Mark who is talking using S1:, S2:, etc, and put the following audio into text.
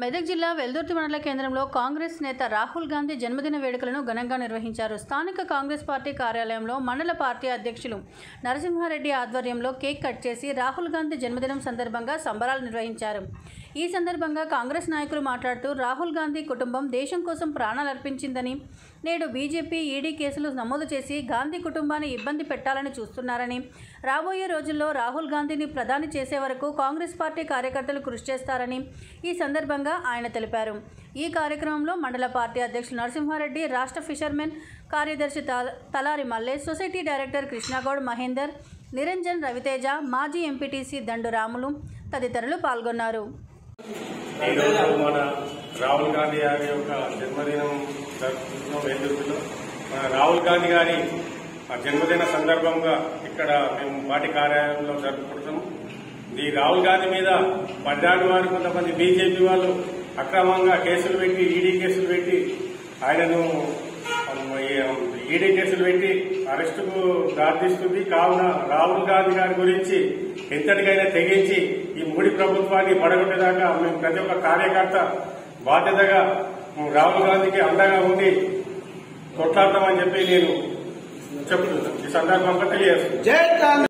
S1: మెదక్ జిల్లా వెల్దుర్తి మండల కేంద్రంలో కాంగ్రెస్ నేత రాహుల్ గాంధీ జన్మదిన వేడుకలను ఘనంగా నిర్వహించారు స్థానిక కాంగ్రెస్ పార్టీ కార్యాలయంలో మండల పార్టీ అధ్యక్షులు నరసింహారెడ్డి ఆధ్వర్యంలో కేక్ కట్ చేసి రాహుల్ గాంధీ జన్మదినం సందర్భంగా సంబరాలు నిర్వహించారు ఈ సందర్భంగా కాంగ్రెస్ నాయకులు మాట్లాడుతూ రాహుల్ గాంధీ కుటుంబం దేశం కోసం ప్రాణాలు అర్పించిందని నేడు బీజేపీ ఈడీ కేసులు నమోదు చేసి గాంధీ కుటుంబాన్ని ఇబ్బంది పెట్టాలని చూస్తున్నారని రాబోయే రోజుల్లో రాహుల్ గాంధీని ప్రధాని చేసే వరకు కాంగ్రెస్ పార్టీ కార్యకర్తలు కృషి చేస్తారని ఈ సందర్భంగా ఆయన తెలిపారు ఈ కార్యక్రమంలో మండల పార్టీ అధ్యక్షులు నరసింహారెడ్డి రాష్ట్ర ఫిషర్మెన్ కార్యదర్శి త- తలారి మల్లేష్ సొసైటీ డైరెక్టర్ కృష్ణగౌడ్ మహేందర్ నిరంజన్ రవితేజ మాజీ ఎంపీటీసీ దండు రాములు తదితరులు పాల్గొన్నారు
S2: ఈరోజు మన రాహుల్ గాంధీ గారి యొక్క జన్మదినం జరుపుకుంటున్నాం వెల్దుర్తిలో మన రాహుల్ గాంధీ గారి ఆ జన్మదిన సందర్భంగా ఇక్కడ మేము పార్టీ కార్యాలయంలో జరుపుకుంటున్నాం ఈ రాహుల్ గాంధీ మీద పడ్డాడు వారు కొంతమంది బీజేపీ వాళ్ళు అక్రమంగా కేసులు పెట్టి ఈడీ కేసులు పెట్టి ఆయనను ఈడీ కేసులు పెట్టి అరెస్టుకు దారితీస్తుంది కావున రాహుల్ గాంధీ గారి గురించి ఎంతటికైనా తెగించి ఈ మోడీ ప్రభుత్వాన్ని పడగొట్టేదాకా మేము ప్రతి ఒక్క కార్యకర్త బాధ్యతగా రాహుల్ గాంధీకి అండగా ఉండి కొట్లాడతామని చెప్పి నేను చెప్తున్నాను ఈ సందర్భంగా తెలియజేస్తున్నాను
S3: జై కాంగ్రెస్